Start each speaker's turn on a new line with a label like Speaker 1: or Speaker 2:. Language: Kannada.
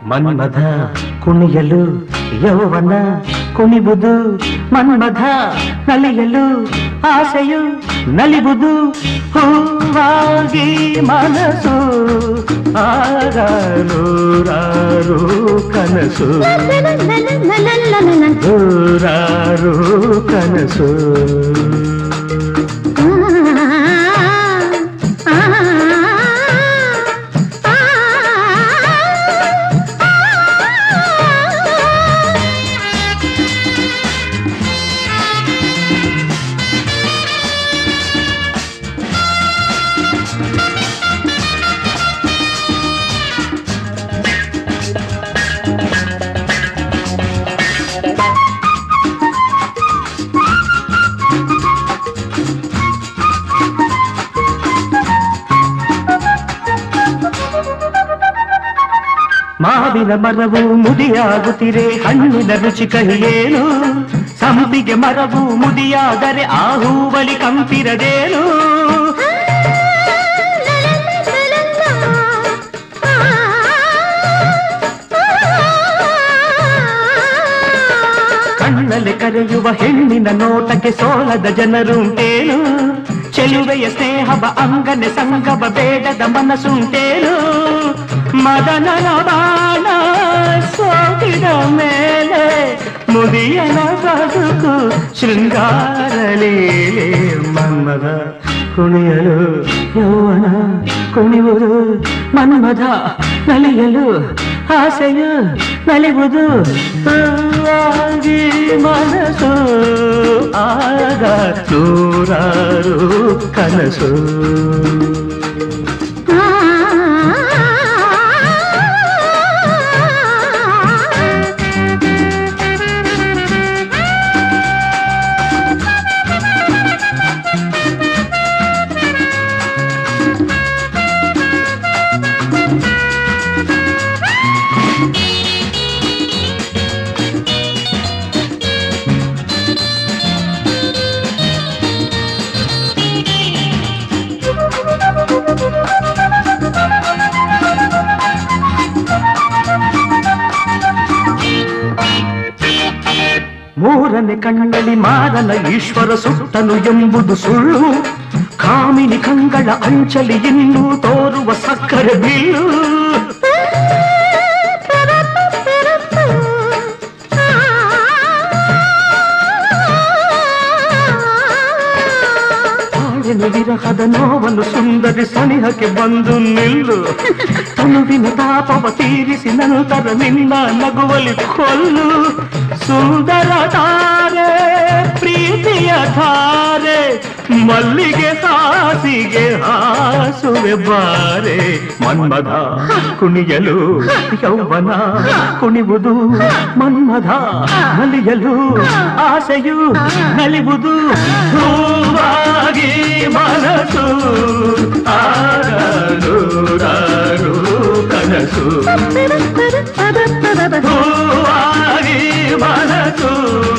Speaker 1: ಮನ್ಮಧ ಕುಣಿಯಲು ಯೌವನ ಕುಣಿಬುದು ಮನ್ಮಧ ನಲಿಯಲು ಆಸೆಯು ನಲಿಬುದು ಹೂವಾಗಿ ಮನಸ್ಸು ಆಗ ನೂರಾರು ಕನಸು ನೂರಾರು ಕನಸು ಮಾವಿನ ಮರವು ಮುದಿಯಾಗುತ್ತಿರೆ ಹಣ್ಣಿನ ರುಚಿ ಕಹಿಯೇನು ಸಂಪಿಗೆ ಮರವು ಮುದಿಯಾದರೆ ಆ ಹೂವಳಿ ಕಂಪಿರದೇನು ಕಣ್ಣಲ್ಲಿ ಕರೆಯುವ ಹೆಣ್ಣಿನ ನೋಟಕ್ಕೆ ಸೋಲದ ಜನರುಂಟೇನು ಚೆಲುವೆಯ ಸ್ನೇಹವ ಅಂಗನೆ ಸಂಗವ ಬೇಡದ ಮನಸ್ಸುಂಟೇನು ಮದನನ ಬಾಣ ಸೋಕಿದ ಮೇಲೆ ಮುದಿಯನ ಬದುಕು ಶೃಂಗಾರ ಲೀಲೆ ಮನ್ಮದ ಕುಣಿಯಲು ಯೌವನ ಕುಣಿಯುವುದು ಮನ್ಮದ ನಲಿಯಲು ಆಸೆಯು ನಲಿವುದು ಹೂವಾಗಿ ಮನಸ್ಸು ಆಗ ನೂರಾರು ಕನಸು ಮೂರನೇ ಕಣ್ಣಲ್ಲಿ ಮಾರನ ಈಶ್ವರ ಸುಟ್ಟನು ಎಂಬುದು ಸುಳ್ಳು ಕಾಮಿನಿ ಕಂಗಳ ಅಂಚಲಿ ಇನ್ನೂ ತೋರುವ ಸಕ್ಕರೆ ಬೀಳು ತಾಳಿನ ವಿರಹದ ನೋವನ್ನು ಸುಂದರಿ ಸನಿಹಕ್ಕೆ ಬಂದು ನಿಲ್ಲು ತನುವಿನ ತಾಪವ ತೀರಿಸಿ ನಂತರ ನಿನ್ನ ನಗುವಲಿ ಕೊಲ್ಲು ಸುಂದರ ತಾರೆ ಪ್ರೀತಿಯ ಧಾರೆ ಮಲ್ಲಿಗೆ ಹಾಸಿಗೆ ಹಾಸುವೆ ಬಾರೆ ಮನ್ಮಧ ಕುಣಿಯಲು ಯೌವನ ಕುಣಿವುದು ಮನ್ಮಧ ನಲಿಯಲು ಆಸೆಯು ನಲಿವುದು ಹೂವಾಗಿ ಮನಸ್ಸು ಆರೂರಾರು ಕನಸು ಹೂವಾಗಿ ಮನಸ್ಸು